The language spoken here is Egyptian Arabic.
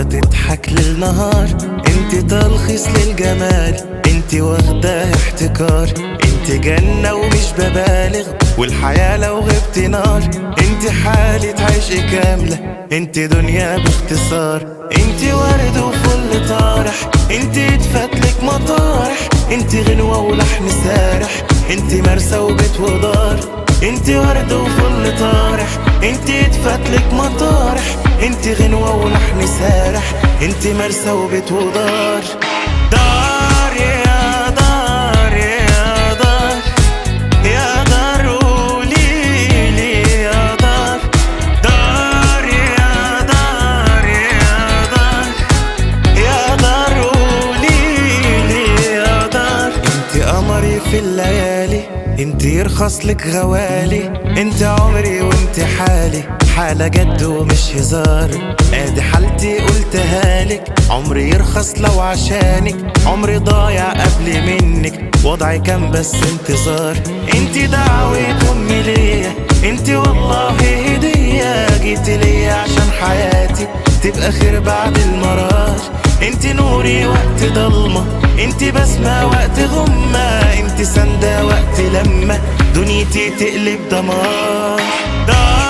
تضحك للنهار انت تلخيص للجمال انت واخداه احتكار انت جنة ومش ببالغ والحياة لو غبت نار انت حالة عشق كاملة انت دنيا باختصار انت ورد وفل طارح انت اتفتلك مطارح انت غنوة ولحن سارح انت مرسى وبيت ودار انت ورد وفل طارح انت اتفتلك مطارح انت غنوة ولحن سارح انت مرسى وبيت ودار دار يا دار يا دار يا دار قولي لي يا دار دار يا دار يا دار يا دار قولي لي يا دار انت قمري في الليالي انت يرخص لك غوالي انت عمري وانت حالي حالة جد ومش هزار ادي حالتي قلتها لك عمري يرخص لو عشانك عمري ضايع قبل منك وضعي كان بس انتظار انت دعوة امي ليا انت والله هدية جيت ليا عشان حياتي تبقى خير بعد المرار انت نوري وقت ضلمة انت بسمة وقت غمة انت سندة وقت لما دنيتي تقلب دمار دار